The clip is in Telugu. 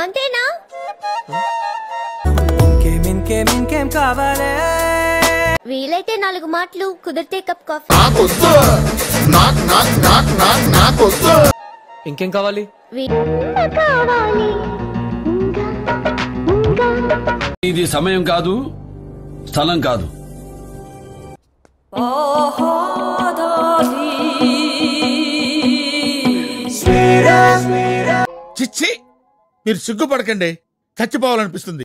అంతేనా ఇంకేం ఇంకేం ఇంకేం కావాలే వీలైతే నాలుగు మాటలు కుదిరితే కప్ కాఫీ ఇంకేం కావాలి వీ- కావాలి ఇంకా ఇంకా ఇది సమయం కాదు స్థలం కాదు చిచ్చి మీరు సిగ్గుపడకండి చచ్చిపోవాలనిపిస్తుంది